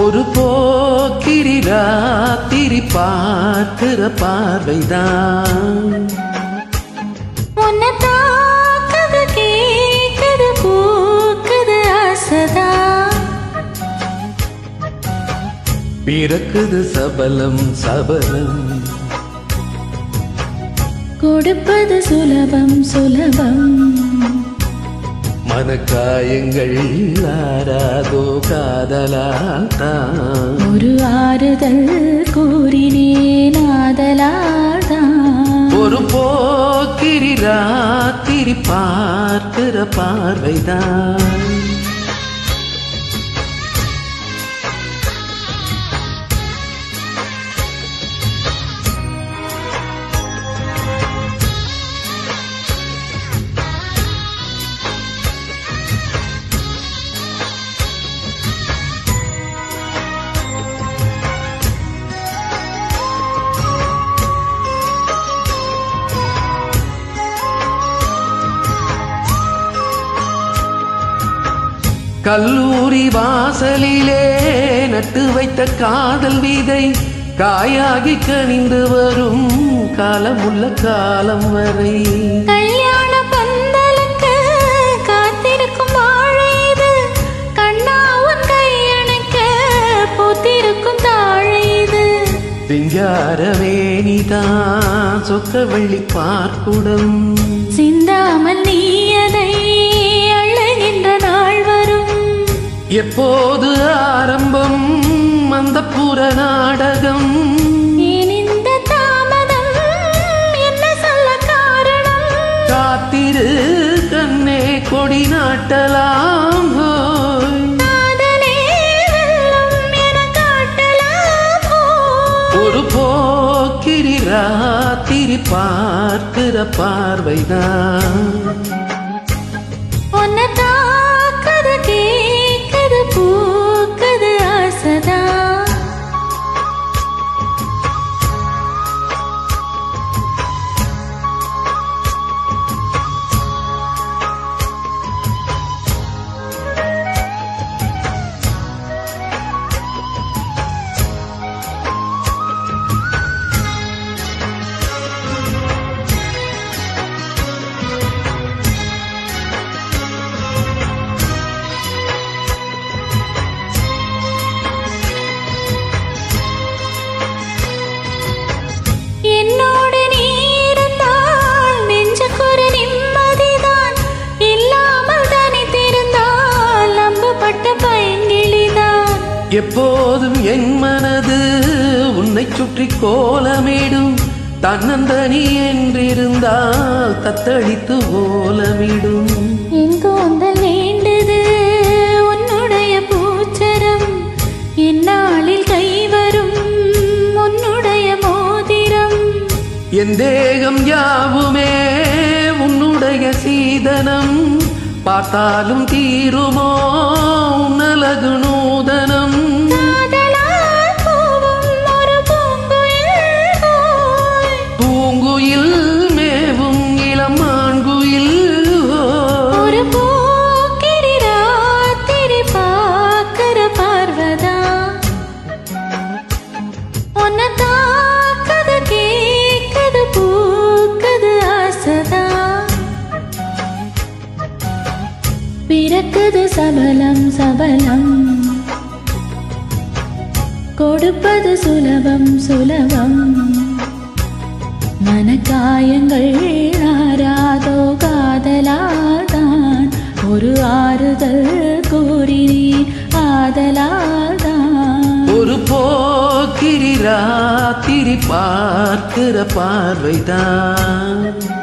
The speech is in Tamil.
ஒரு போக்கிரி ராத்திரி பார்க்கிற பார்வைதான் உன்னை தாக்குது கேக்குது பூக்குது ஆசைதான் பிறக்குது சபலம் சபலம் கொடுப்பது சுலபம் சுலபம் மனக்காயங்கள் ஆராதோ காதலால் தான் ஒரு ஆறுதல் கூறினேன் ஆதலாதான் ஒரு போக்கிரி ராத்திரி பார்க்கிற பார்வைதான் கல்லூரி வாசலிலே நட்டு வைத்த காதல் விதை காயாகி கனிந்து வரும் காலமுள்ள காலம் வரை கல்யாண பந்தலுக்கு காத்திருக்கும் வாழை இது கண்ணா உன் கையணைக்க பூத்திருக்கும் தாழை இது சிங்காரவேணிதான் சொக்க வெள்ளி பார்க்குடம் சிந்தாமல் நீ அதை அழுகின்ற நாள் வரும் எப்போது ஆரம்பம் அந்த புற நாடகம் ஏன் இந்த தாமதம் என்ன சொல்ல காரணம் காத்திரு கண்ணே கொடி நாட்டலாம் ஹோய். காதலே வெல்லும் என காட்டலாம் போ. ஒரு போக்கிரி ராத்திரி பார்க்கிற பார்வைதான் உன்னை தாக்குது கேக்குது பூக்குது ஆசைதான் என்னோடு நீ இருந்தால் நெஞ்சுக்கொரு நிம்மதிதான் இல்லாமல் தனித்திருந்தால் நம்பப்பட்ட பயன்கிளிதான் எப்போதும் என் மனது உன்னை சுற்றி கோலமிடும் தன்னந்தனி என்றிருந்தால் தத்தளித்து ஓலமிடும் என் கூந்தல் வேண்டுது உன்னுடைய பூச்சரம் என்னாளில் கைவரும் உன்னுடைய மோதிரம் என் தேகம் யாவுமே உன்னுடைய சீதனம் பார்த்தாலும் தீருமோ உன்னலகு நூதனம் காதலால் பூவும் ஒரு பூங்குயில் போல். பூங்குயில் மேவும் இளம் ஆண்குயில் ஓ. ஒரு போக்கிரி ராத்திரி பார்க்கிற பார்வதான் உன்னை தாக்குது கேக்குது பூக்குது ஆசைதான் பிறக்குது சபலம் சபலம் கொடுப்பது சுலபம் சுலபம் மனக்காயங்கள் ஆராதோ காதலால்தான் ஒரு ஆறுதல் கூறினேன் ஆதலால்தான் ஒரு போக்கிரி ராத்திரி பார்க்கிற பார்வைதான்